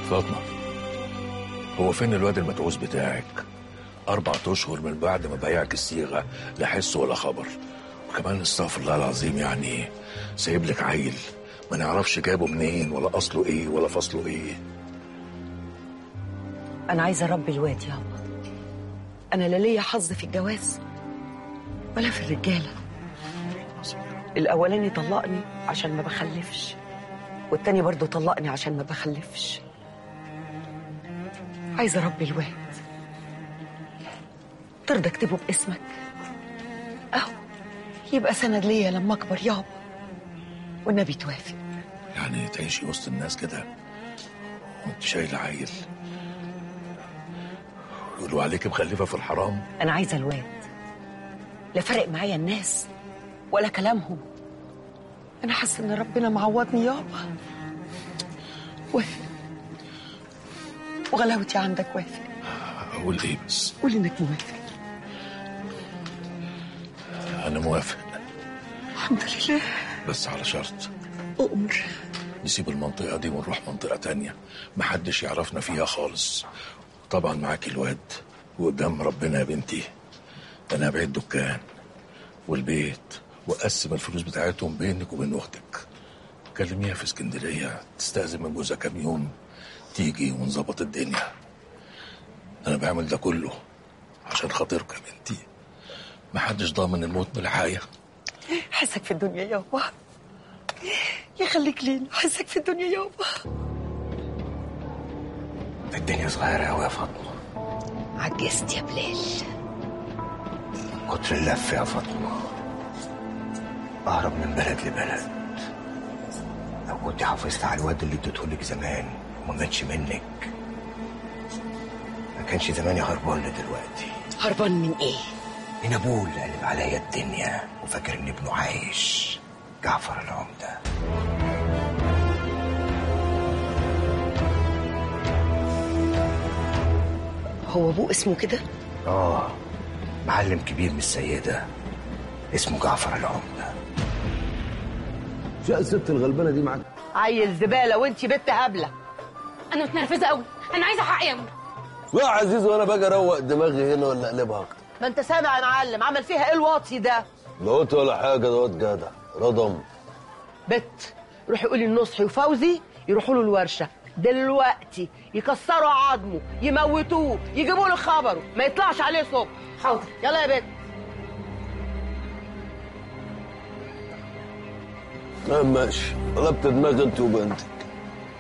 فاطمة هو فين الواد المتعوس بتاعك؟ أربع أشهر من بعد ما بيعك الصيغة لا حس ولا خبر وكمان استغفر الله العظيم يعني سايب لك عيل ما نعرفش جابه منين ولا أصله إيه ولا فصله إيه انا عايزه اربي الواد يابا انا لا ليا حظ في الجواز ولا في الرجاله الاولاني طلقني عشان ما بخلفش والتاني برضه طلقني عشان ما بخلفش عايزه اربي الواد ترضى اكتبه باسمك اهو يبقى سند ليا لما اكبر يابا والنبي توافق يعني تعيشي وسط الناس كده وانت شايلة عيل يقولوا عليك مخلفة في الحرام انا عايزه الواد لا فرق معايا الناس ولا كلامهم انا حاسه ان ربنا معوضني يابا وافق وغلاوتي عندك وافق أقول إيه بس قول انك موافق أنا موافق الحمد لله بس على شرط أؤمر نسيب المنطقة دي ونروح منطقة تانية محدش يعرفنا فيها خالص طبعا معاكي الواد وقدام ربنا يا بنتي أنا هبيع الدكان والبيت وأقسم الفلوس بتاعتهم بينك وبين أختك كلميها في اسكندرية تستأذن من جوزها كام يوم تيجي ونظبط الدنيا أنا بعمل ده كله عشان خاطرك يا بنتي محدش ضامن الموت من الحياة حسك في الدنيا يابا يخليك لينا حسك في الدنيا يابا الدنيا صغيرة أوي يا فاطمة عجزت يا بلال كتر اللف يا فاطمة أهرب من بلد لبلد لو كنت حافظت على الواد اللي اديتهولك زمان وما ماتش منك ما كانش زماني هربان دلوقتي هربان من ايه من ابوه اللي قلب عليا الدنيا وفاكر ان ابنه عايش جعفر العمده هو ابوه اسمه كده اه معلم كبير من السيده اسمه جعفر العمده شقة الست الغلبانة دي معاك عيل زباله وانتي بنت هبله انا متنرفزه قوي انا عايزه حقي يا أمي. يا عزيز وانا باجي اروق دماغي هنا ولا اقلبها اكتر ما انت سامع يا معلم عمل فيها ايه الواطي ده لا قلت ولا حاجة ده واد جدع رضم بت روحي قولي لنصحي وفوزي يروحوا له الورشه دلوقتي يكسروا عظمه يموتوه يجيبوا له خبره ما يطلعش عليه صبح حاضر يلا يا بت نعم ماشي قلبت دماغي انت وبنتي